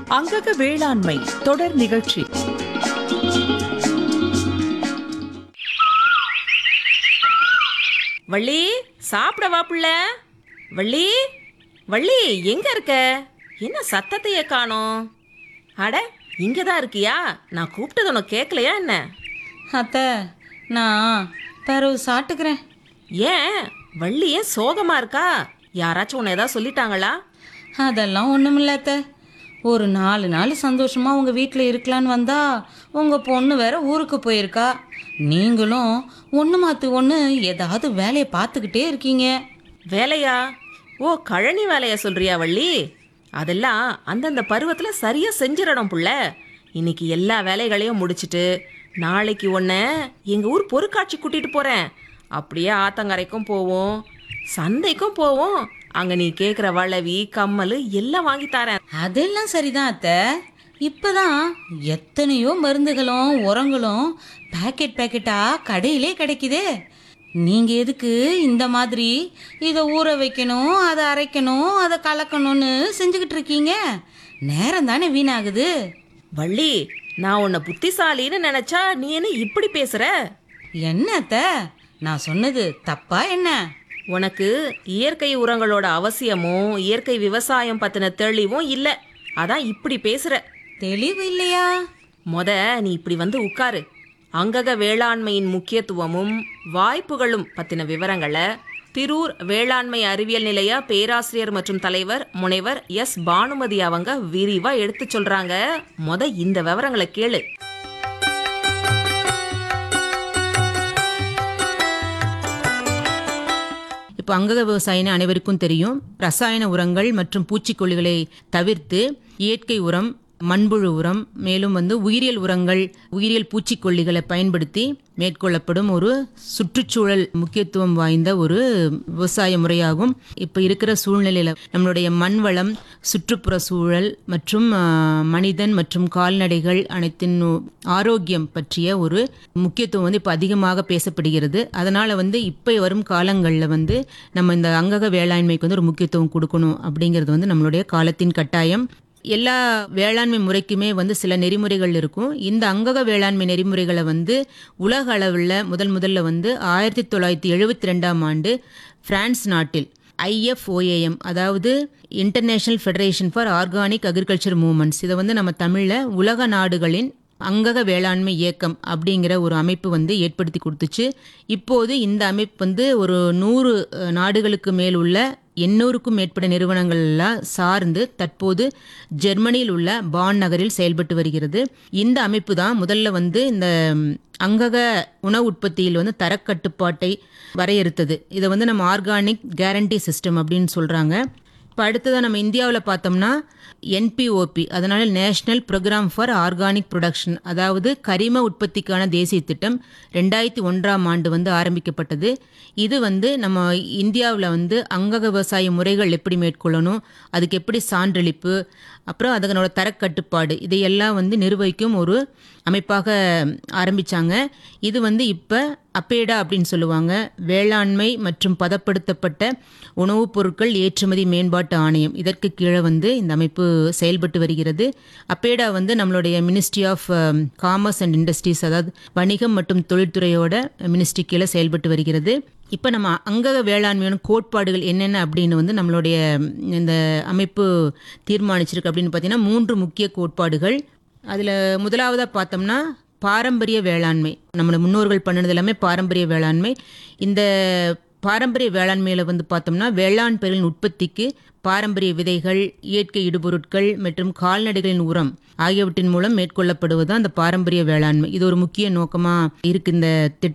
அங்கக வேளாண்மை தொடர் நிகழ்ச்சி வள்ளி சாப்பிட வா புள்ள வள்ளி வள்ளி எங்க இருக்க என்ன சத்தத்தையே காணோம் அட இங்க தான் இருக்கியா நான் கூப்பிட்டது உனக்கு கேட்கலையா என்ன அத்தை நான் பிறகு சாப்பிட்டுக்கிறேன் ஏன் வள்ளி ஏன் சோகமா இருக்கா யாராச்சும் உன்னை ஏதாவது சொல்லிட்டாங்களா அதெல்லாம் ஒன்றுமில்ல அத்தை ஒரு நாலு நாள் சந்தோஷமா உங்கள் வீட்டில் இருக்கலான்னு வந்தா உங்கள் பொண்ணு வேற ஊருக்கு போயிருக்கா நீங்களும் ஒன்று மாற்று ஒன்று ஏதாவது வேலையை பார்த்துக்கிட்டே இருக்கீங்க வேலையா ஓ கழனி வேலையா சொல்றியா வள்ளி அதெல்லாம் அந்தந்த பருவத்துல சரியா செஞ்சிடணும் புள்ள இன்னைக்கு எல்லா வேலைகளையும் முடிச்சிட்டு நாளைக்கு உன்னை எங்க ஊர் பொருட்காட்சி கூட்டிட்டு போறேன் அப்படியே ஆத்தங்கரைக்கும் போவோம் சந்தைக்கும் போவோம் அங்க நீ கேக்குற வளவி கம்மல் எல்லாம் வாங்கி தரேன் அதெல்லாம் சரிதான் அத்தை இப்போதான் எத்தனையோ மருந்துகளும் உரங்களும் பேக்கெட் பேக்கெட்டாக கடையிலே கிடைக்குதே நீங்கள் எதுக்கு இந்த மாதிரி இதை ஊற வைக்கணும் அதை அரைக்கணும் அதை கலக்கணும்னு செஞ்சுக்கிட்டு இருக்கீங்க நேரம் தானே வீணாகுது வள்ளி நான் உன்னை புத்திசாலின்னு நினைச்சா நீ என்ன இப்படி பேசுற என்ன அத்தை நான் சொன்னது தப்பா என்ன உனக்கு இயற்கை உரங்களோட அவசியமும் இயற்கை விவசாயம் பத்தின தெளிவும் இல்லை அதான் இப்படி பேசுற தெளிவு இல்லையா மொத நீ இப்படி வந்து உட்காரு அங்கக வேளாண்மையின் முக்கியத்துவமும் வாய்ப்புகளும் பத்தின விவரங்களை திரூர் வேளாண்மை அறிவியல் நிலைய பேராசிரியர் மற்றும் தலைவர் முனைவர் எஸ் பானுமதி அவங்க விரிவா எடுத்து சொல்றாங்க மொத இந்த விவரங்களை கேளு இப்போ அங்கக விவசாயின்னு அனைவருக்கும் தெரியும் ரசாயன உரங்கள் மற்றும் பூச்சிக்கொல்லிகளை தவிர்த்து இயற்கை உரம் மண்புழு உரம் மேலும் வந்து உயிரியல் உரங்கள் உயிரியல் பூச்சிக்கொல்லிகளை பயன்படுத்தி மேற்கொள்ளப்படும் ஒரு சுற்றுச்சூழல் முக்கியத்துவம் வாய்ந்த ஒரு விவசாய முறையாகும் இப்போ இருக்கிற சூழ்நிலையில் நம்மளுடைய மண் வளம் சுற்றுப்புற சூழல் மற்றும் ஆ, மனிதன் மற்றும் கால்நடைகள் அனைத்தின் ஆரோக்கியம் பற்றிய ஒரு முக்கியத்துவம் வந்து இப்போ அதிகமாக பேசப்படுகிறது அதனால் வந்து இப்போ வரும் காலங்களில் வந்து நம்ம இந்த அங்கக வேளாண்மைக்கு வந்து ஒரு முக்கியத்துவம் கொடுக்கணும் அப்படிங்கிறது வந்து நம்மளுடைய காலத்தின் கட்டாயம் எல்லா வேளாண்மை முறைக்குமே வந்து சில நெறிமுறைகள் இருக்கும் இந்த அங்கக வேளாண்மை நெறிமுறைகளை வந்து உலக அளவில் முதல் முதல்ல வந்து ஆயிரத்தி தொள்ளாயிரத்தி எழுபத்தி ரெண்டாம் ஆண்டு பிரான்ஸ் நாட்டில் ஐஎஃப்ஓஏஎம் அதாவது international federation for organic agriculture movements இதை வந்து நம்ம தமிழில் உலக நாடுகளின் அங்கக வேளாண்மை இயக்கம் அப்படிங்கிற ஒரு அமைப்பு வந்து ஏற்படுத்தி கொடுத்துச்சு இப்போது இந்த அமைப்பு வந்து ஒரு நூறு அஹ், நாடுகளுக்கு மேல் உள்ள எண்ணூறுக்கும் மேற்பட்ட நிறுவனங்கள் எல்லாம் சார்ந்து தற்போது ஜெர்மனியில் உள்ள பான் நகரில் செயல்பட்டு வருகிறது இந்த அமைப்பு தான் முதல்ல வந்து இந்த ம், அங்கக உணவு உற்பத்தியில் வந்து தரக்கட்டுப்பாட்டை வரையறுத்தது இதை வந்து நம்ம ஆர்கானிக் கேரண்டி சிஸ்டம் அப்படின்னு சொல்கிறாங்க இப்போ அடுத்ததாக நம்ம இந்தியாவில் பார்த்தோம்னா என்பிஓபி அதனால national programme for organic production அதாவது கரிம உற்பத்திக்கான தேசிய திட்டம் ரெண்டாயிரத்தி ஒன்றாம் ஆண்டு வந்து ஆரம்பிக்கப்பட்டது இது வந்து நம்ம இந்தியாவில் வந்து அங்கக விவசாய முறைகள் எப்படி மேற்கொள்ளணும் அதுக்கு எப்படி சான்றளிப்பு அப்புறம் அதனோட தரக்கட்டுப்பாடு இதையெல்லாம் வந்து நிர்வகிக்கும் ஒரு அமைப்பாக ஆரம்பிச்சாங்க இது வந்து இப்போ அப்பேடா அப்படின்னு சொல்லுவாங்க வேளாண்மை மற்றும் பதப்படுத்தப்பட்ட உணவுப் பொருட்கள் ஏற்றுமதி மேம்பாட்டு ஆணையம் இதற்கு கீழே வந்து இந்த அமைப்பு செயல்பட்டு வருகிறது அப்பேடா வந்து நம்மளுடைய ministry of commerce and industries அதாவது வணிகம் மற்றும் தொழில்துறையோட மினிஸ்ட்ரி கீழே செயல்பட்டு வருகிறது இப்போ நம்ம அங்கக வேளாண்மையான கோட்பாடுகள் என்னென்ன அப்படின்னு வந்து நம்மளுடைய இந்த அமைப்பு தீர்மானிச்சிருக்கு அப்படின்னு பார்த்தீங்கன்னா மூன்று முக்கிய கோட்பாடுகள் அதில் முதலாவதாக பார்த்தோம்னா பாரம்பரிய வேளாண்மை நம்மளோட முன்னோர்கள் பண்ணினது எல்லாமே பாரம்பரிய வேளாண்மை இந்த பாரம்பரிய வேளாண்மையில் வந்து பார்த்தோம்னா வேளாண் பயிர்களின் உற்பத்திக்கு பாரம்பரிய விதைகள் இயற்கை இடுபொருட்கள் மற்றும் கால்நடைகளின் உரம் ஆகியவற்றின் மூலம் மேற்கொள்ளப்படுவது அந்த பாரம்பரிய வேளாண்மை இது ஒரு முக்கிய நோக்கமாக இருக்கு இந்த திட்டம்